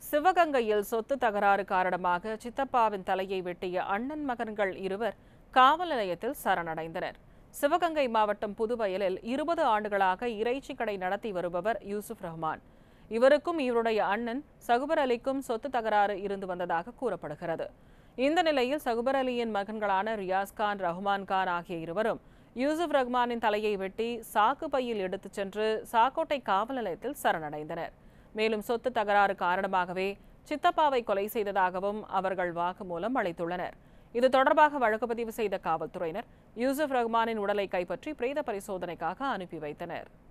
சிவகங்கையில் சொத்து தகராறு காரணமாக சித்தப்பாவின் தலையை வெட்டிய அண்ணன் மகன்கள் இருவர் காவல் நிலையத்தில் சரணடைந்தனர் சிவகங்கை மாவட்டம் புதுவயலில் இருபது ஆண்டுகளாக இறைச்சி கடை நடத்தி வருபவர் யூசுப் ரஹ்மான் இவருக்கும் இவருடைய அண்ணன் சகுபர் அலிக்கும் சொத்து தகராறு இருந்து வந்ததாக கூறப்படுகிறது இந்த நிலையில் சகுபர் அலியின் மகன்களான ரியாஸ் கான் ரஹ்மான் கான் ஆகிய இருவரும் யூசுப் ரஹ்மானின் தலையை வெட்டி சாக்கு பையில் எடுத்துச் சென்று சாக்கோட்டை காவல் நிலையத்தில் சரணடைந்தனர் மேலும் சொத்து தகராறு காரணமாகவே சித்தப்பாவை கொலை செய்ததாகவும் அவர்கள் வாக்குமூலம் அளித்துள்ளனர் இது தொடர்பாக வழக்கு பதிவு செய்த காவல்துறையினர் யூசுப் ரஹ்மானின் உடலை கைப்பற்றி பிரேத பரிசோதனைக்காக அனுப்பி வைத்தனர்